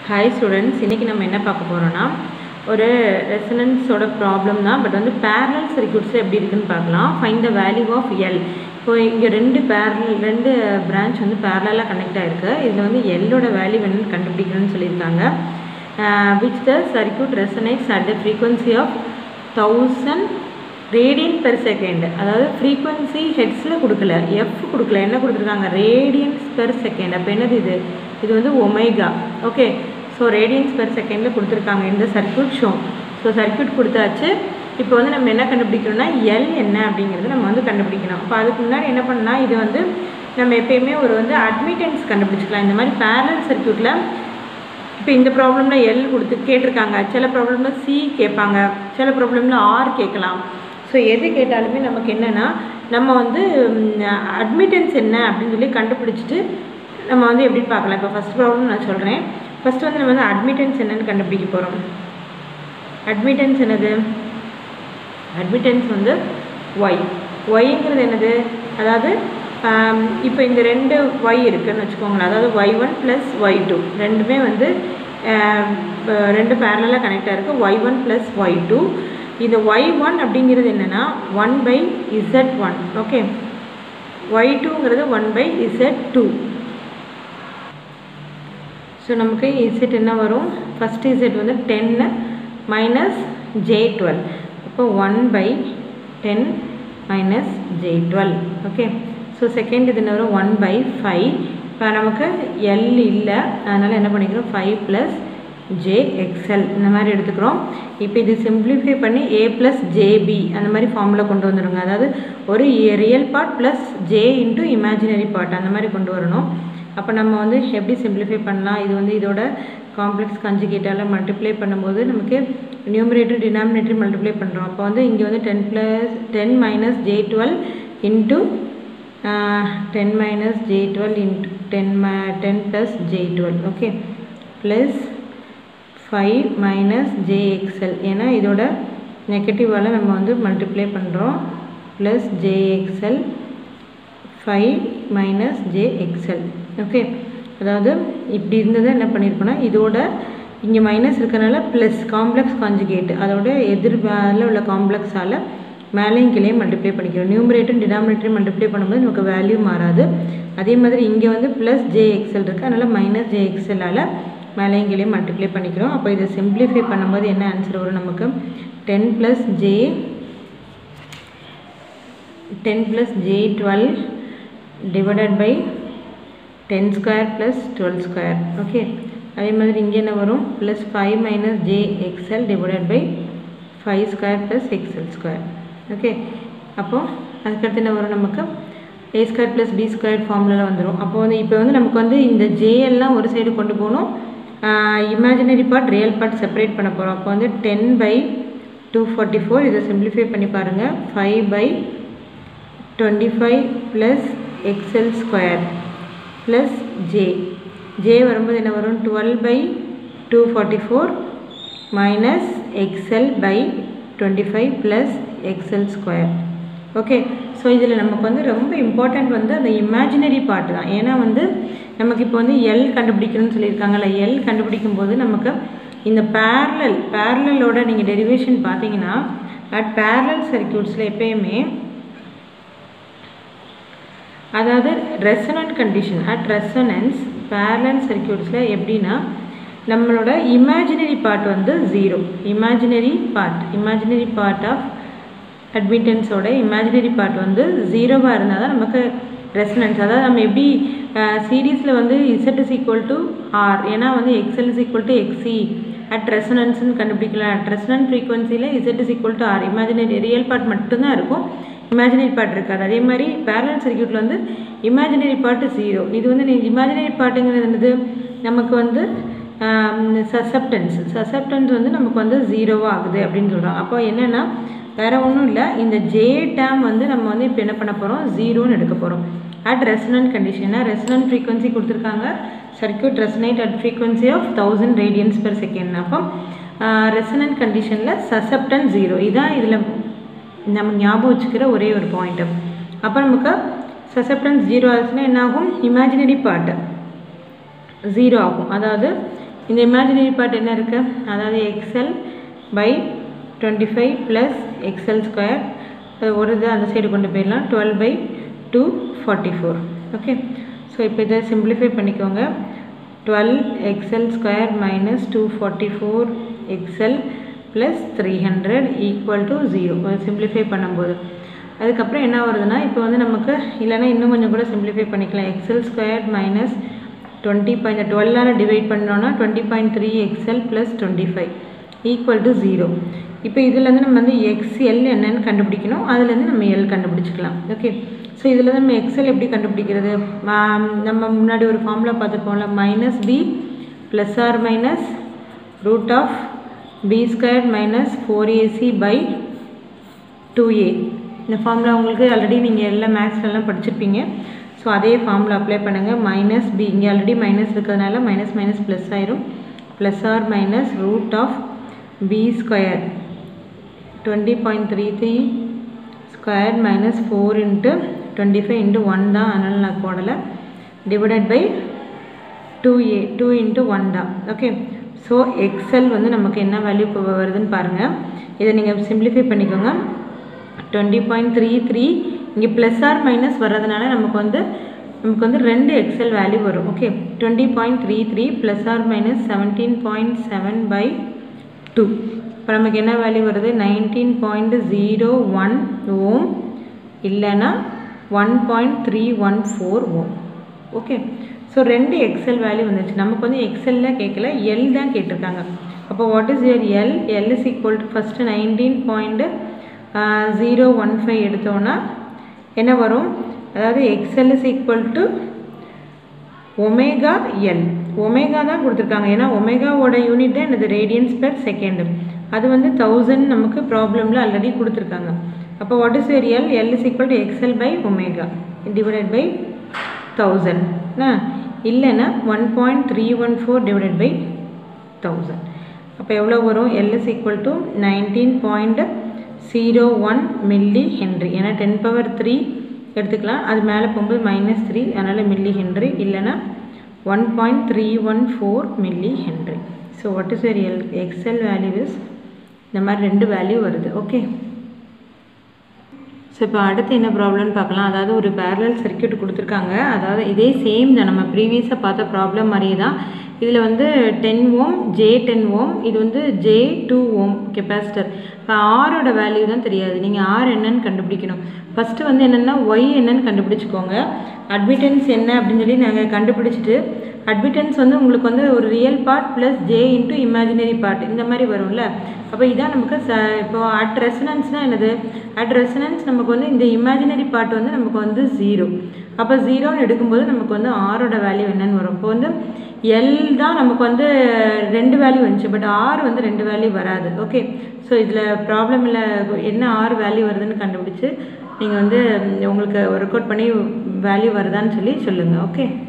hi students இன்றைக்கி நம்ம என்ன பார்க்க போகிறோன்னா ஒரு ரெசனன்ஸோட ப்ராப்ளம் தான் பட் வந்து பேரலல் சர்க்யூட்ஸில் எப்படி இருக்குன்னு பார்க்கலாம் find the value of L இப்போ இங்கே ரெண்டு பேரல் ரெண்டு பிரான்ச் வந்து பேரலாக கனெக்ட் ஆகிருக்கு இதில் வந்து எல்லோட வேல்யூ என்னன்னு கண்டுபிடிக்கணும்னு சொல்லியிருக்காங்க which the circuit resonates at the frequency of thousand radian per second அதாவது ஃப்ரீக்வன்சி ஹெட்ஸில் கொடுக்கல எஃப் கொடுக்கல என்ன கொடுத்துருக்காங்க ரேடியன்ஸ் பெர் செகண்ட் அப்போ என்னது இது இது வந்து omega okay so radians per செகண்டில் கொடுத்துருக்காங்க இந்த சர்க்யூட் ஷோ ஸோ சர்க்யூட் கொடுத்தாச்சு இப்போ வந்து நம்ம என்ன கண்டுபிடிக்கணும்னா எல் என்ன அப்படிங்கிறது நம்ம வந்து கண்டுபிடிக்கணும் அப்போ அதுக்கு முன்னாடி என்ன பண்ணால் இது வந்து நம்ம எப்பயுமே ஒரு வந்து அட்மிட்டன்ஸ் கண்டுபிடிச்சிக்கலாம் இந்த மாதிரி பேரலல் சர்க்யூட்டில் இப்போ இந்த ப்ராப்ளமில் எல் கொடுத்து கேட்டிருக்காங்க சில ப்ராப்ளமில் சி கேட்பாங்க சில ப்ராப்ளமில் ஆர் கேட்கலாம் ஸோ எது கேட்டாலுமே நமக்கு என்னென்னா நம்ம வந்து அட்மிட்டன்ஸ் என்ன அப்படின்னு சொல்லி கண்டுபிடிச்சிட்டு நம்ம வந்து எப்படி பார்க்கலாம் இப்போ ஃபஸ்ட் ப்ராப்ளம் நான் சொல்கிறேன் ஃபஸ்ட்டு வந்து நம்ம வந்து அட்மிட்டன்ஸ் என்னன்னு கண்டுபிடிக்க போகிறோம் அட்மிட்டன்ஸ் என்னது அட்மிட்டன்ஸ் வந்து ஒய் ஒய்ங்கிறது என்னது அதாவது இப்போ இந்த ரெண்டு ஒய் இருக்குதுன்னு வச்சுக்கோங்களேன் அதாவது Y one plus Y two ரெண்டுமே வந்து ரெண்டு பேரலாக கனெக்டாக இருக்குது Y one plus Y two இந்த ஒய் ஒன் அப்படிங்கிறது என்னென்னா one by Z one okay Y டூங்கிறது one by Z two so நமக்கு இசட் என்ன வரும் ஃபஸ்ட்டு இசட் வந்து டென்னு மைனஸ் ஜே டுவெல் அப்போ one by ten minus J twelve okay so second இது என்ன வரும் ஒன் பை ஃபைவ் இப்போ நமக்கு எல் இல்லை அதனால் என்ன பண்ணிக்கிறோம் ஃபைவ் ப்ளஸ் ஜே எக்ஸ்எல் இந்த மாதிரி எடுத்துக்கிறோம் இப்போ இது சிம்பிளிஃபை பண்ணி ஏ ப்ளஸ் ஜேபி அந்த மாதிரி ஃபார்மில் கொண்டு வந்துடுங்க அதாவது ஒரு real part plus J into imaginary part அந்த மாதிரி கொண்டு வரணும் அப்போ நம்ம வந்து எப்படி சிம்பிளிஃபை பண்ணலாம் இது வந்து இதோட காம்ப்ளெக்ஸ் கஞ்சுகேட்டால் மல்டிப்ளை பண்ணும்போது நமக்கு நியூமரேட்டர் டினாமினேட்டர் மல்டிப்ளை பண்ணுறோம் அப்போ வந்து இங்கே வந்து ten plus ten minus J twelve into ten minus J twelve into ten ம ten plus J twelve okay plus five minus J XL ஏன்னா இதோட நெகட்டிவால் நம்ம வந்து மல்டிப்ளை பண்ணுறோம் plus J XL five minus J XL okay அதாவது இப்படி இருந்ததை என்ன பண்ணியிருக்கோன்னா இதோட இங்கே மைனஸ் இருக்கனால ப்ளஸ் காம்ப்ளெக்ஸ் காஞ்சுகேட் அதோட எதிர்பால உள்ள காம்ப்ளெக்ஸால் மேலேயும் கீழே மல்டிப்ளை பண்ணிக்கிறோம் நியூமரேட்டர் டினாமினேட்டர் மல்டிப்ளை பண்ணும்போது நமக்கு வேல்யூ மாறாது அதே மாதிரி இங்கே வந்து ப்ளஸ் ஜேஎக்ஸ்எல் இருக்குது அதனால் மைனஸ் ஜேஎக்ஸ்எல்லால் மேலேயும் கீழே மல்டிப்ளை பண்ணிக்கிறோம் அப்போ இதை சிம்பிளிஃபை பண்ணும்போது என்ன ஆன்சர் வரும் நமக்கு ten plus J ten plus J twelve divided by ten square plus twelve square okay அதே மாதிரி இங்கே என்ன வரும் plus five minus J XL divided by five square plus XL square okay அப்போது அதுக்கடுத்து என்ன வரும் நமக்கு A square plus B square ஃபார்முலாவில் வந்துடும் அப்போ வந்து இப்போ வந்து நமக்கு வந்து இந்த ஜேஎல்லாம் ஒரு சைடு கொண்டு போகணும் imaginary part real part separate பண்ண போகிறோம் அப்போ வந்து ten by two forty four இதை சிம்பிளிஃபை பண்ணி பாருங்கள் five by twenty five plus XL square plus J J வரும்போது என்ன வரும் twelve by two forty four minus XL by twenty five plus XL square okay so இதில் நமக்கு வந்து ரொம்ப இம்பார்ட்டண்ட் வந்து அந்த இமேஜினரி பார்ட் தான் ஏன்னா வந்து நமக்கு இப்போ வந்து எல் கண்டுபிடிக்கணும்னு சொல்லியிருக்காங்கல்ல எல் கண்டுபிடிக்கும் போது நமக்கு இந்த பேரலல் பேரலோட நீங்கள் டெரிவேஷன் பார்த்தீங்கன்னா அட் பேரலல் சர்க்கியூட்ஸில் எப்பயுமே அதாவது resonant condition at resonance parallel சர்க்கியூட்ஸில் எப்படின்னா நம்மளோட இமேஜினரி பார்ட் வந்து zero imaginary part imaginary part of அட்மிட்டன்ஸோட இமேஜினரி பார்ட் வந்து ஜீரோவாக இருந்தால் தான் நமக்கு ரெசனன்ஸ் அதாவது நம்ம எப்படி சீரீஸில் வந்து Z is equal to R ஏன்னா வந்து XL is equal to XC at ரெசனன்ஸ்னு கண்டுபிடிக்கலாம் அட் ரெசனன்ட் ஃப்ரீக்வன்சியில் Z is equal to R imaginary real part மட்டும்தான் இருக்கும் இமேஜினரி பார்ட் இருக்காது அதே மாதிரி பேரலல் சர்க்கியூட்டில் வந்து இமேஜினரி பார்ட் ஜீரோ இது வந்து நீங்கள் இமேஜினரி பார்ட்டுங்கிறது என்னது நமக்கு வந்து சசப்டன்ஸ் சசப்டன்ஸ் வந்து நமக்கு வந்து ஜீரோவாக ஆகுது அப்படின்னு சொல்கிறாங்க அப்போ என்னென்னா வேறு ஒன்றும் இல்லை இந்த ஜே டேம் வந்து நம்ம வந்து இப்போ என்ன பண்ண போகிறோம் ஜீரோன்னு எடுக்க போகிறோம் அட் ரெசனன்ட் கண்டிஷனாக ரெசனன்ட் ஃப்ரீக்வன்சி கொடுத்துருக்காங்க circuit resonate at frequency of thousand radians per second அப்போ ரெசனன்ட் கண்டிஷனில் சசப்டன் ஜீரோ இதுதான் இதில் நம்ம ஞாபகம் வச்சுக்கிற ஒரே ஒரு பாயிண்ட்டு அப்போ நமக்கு சசப்டன்ஸ் ஜீரோ ஆச்சுன்னா என்னாகும் இமேஜினரி பார்ட்டு ஜீரோ ஆகும் அதாவது இந்த இமேஜினரி பார்ட் என்ன இருக்குது அதாவது XL by twenty five plus XL square அது ஒரு இது அந்த சைடு கொண்டு போயிடலாம் twelve by two forty four okay so இப்போ இதை சிம்பிளிஃபை பண்ணிக்கோங்க twelve XL square minus two forty four XL plus three hundred equal to zero simplify பண்ணும்போது அதுக்கப்புறம் என்ன வருதுன்னா இப்போ வந்து நமக்கு இல்லைன்னா இன்னும் கொஞ்சம் கூட சிம்பிளிஃபை பண்ணிக்கலாம் XL square minus twenty point டுவெல்லால் டிவைட் பண்ணோன்னா twenty point three XL plus twenty five equal to zero இப்போ இதுலேருந்து நம்ம வந்து எக்ஸ்எல் என்னன்னு கண்டுபிடிக்கணும் அதுலேருந்து நம்ம எல் கண்டுபிடிச்சிக்கலாம் ஓகே ஸோ இதில் நம்ம எக்ஸ்எல் எப்படி கண்டுபிடிக்கிறது நம்ம முன்னாடி ஒரு ஃபார்முலா பார்த்துருப்போம்ல minus B plus or minus root of B square minus four AC by two A இந்த ஃபார்முலா உங்களுக்கு ஆல்ரெடி நீங்கள் எல்லா மேக்ஸ்லலாம் படிச்சிருப்பீங்க ஸோ அதே ஃபார்முலா அப்ளை பண்ணுங்கள் மைனஸ் பி இங்கே ஆல்ரெடி மைனஸ் இருக்கிறதுனால மைனஸ் மைனஸ் ப்ளஸ் ஆயிரும் plus or minus root of B square twenty point three three square minus four into twenty five into one தான் அதனால் நான் போடலை divided by two A two into one தான் okay so XL வந்து நமக்கு என்ன value இப்போ வருதுன்னு பாருங்கள் இதை நீங்கள் சிம்பிளிஃபை பண்ணிக்கோங்க டுவெண்ட்டி பாயிண்ட் த்ரீ த்ரீ இங்கே ப்ளஸ் ஆர் மைனஸ் வர்றதுனால நமக்கு வந்து நமக்கு வந்து ரெண்டு எக்ஸல் வேல்யூ வரும் okay twenty point three three plus or minus seventeen point seven by two இப்போ நமக்கு என்ன வேல்யூ வருது nineteen point zero one ohm இல்லைன்னா one point three one four ohm okay so ரெண்டு எக்ஸல் வேல்யூ வந்துச்சு நமக்கு வந்து எக்ஸலில் கேட்கல எல் தான் கேட்டிருக்காங்க அப்போ what is your L L is equal to first nineteen point zero one five எடுத்தோன்னா என்ன வரும் அதாவது XL is equal to omega L omega தான் கொடுத்துருக்காங்க ஏன்னா ஒமேகாவோட யூனிட் தான் என்னது ரேடியன்ஸ் பெர் செகண்டு அது வந்து தௌசண்ட் நமக்கு ப்ராப்ளமில் ஆல்ரெடி கொடுத்துருக்காங்க அப்போ what is your L L is equal to XL by omega divided by thousand இல்லைன்னா one point three one four divided by thousand அப்போ எவ்வளோ வரும் L is equal to nineteen point zero one milli henry ஏன்னா ten power three எடுத்துக்கலாம் அது மேலே போகும்போது minus three அதனால் மில்லி ஹென்ரி இல்லைன்னா one point three one four milli henry so what is your L XL value is இந்த மாதிரி ரெண்டு வேல்யூ வருது ஓகே ஸோ இப்போ அடுத்து என்ன ப்ராப்ளம்னு பார்க்கலாம் அதாவது ஒரு பேரலல் சர்க்கியூட் கொடுத்துருக்காங்க அதாவது இதே சேம் தான் நம்ம ப்ரீவியஸாக பார்த்த ப்ராப்ளம் மாதிரியே தான் இதில் வந்து ten ohm J ten ohm இது வந்து ஜே டூ ஓம் கெப்பாசிட்டர் இப்போ ஆரோட வேல்யூ தான் தெரியாது நீங்கள் ஆர் என்னன்னு கண்டுபிடிக்கணும் ஃபஸ்ட்டு வந்து என்னென்னா ஒய் என்னன்னு கண்டுபிடிச்சிக்கோங்க அட்மிட்டன்ஸ் என்ன அப்படின்னு சொல்லி நாங்கள் கண்டுபிடிச்சிட்டு அட்மிட்டன்ஸ் வந்து உங்களுக்கு வந்து ஒரு real part plus J into imaginary part இந்த மாதிரி வரும்ல அப்போ இதான் நமக்கு ச இப்போ அட் ரெசனன்ஸ்னால் என்னது அட் ரெசனன்ஸ் நமக்கு வந்து இந்த இமேஜினரி பார்ட் வந்து நமக்கு வந்து ஜீரோ அப்போ ஜீரோன்னு எடுக்கும்போது நமக்கு வந்து ஆரோட வேல்யூ என்னன்னு வரும் இப்போ வந்து எல் தான் நமக்கு வந்து ரெண்டு வேல்யூ வந்துச்சு பட் ஆர் வந்து ரெண்டு வேல்யூ வராது ஓகே ஸோ இதில் ப்ராப்ளம் இல்லை என்ன ஆர் வேல்யூ வருதுன்னு கண்டுபிடிச்சு நீங்கள் வந்து உங்களுக்கு ஒர்க் அவுட் பண்ணி வேல்யூ வருதான்னு சொல்லி சொல்லுங்கள் ஓகே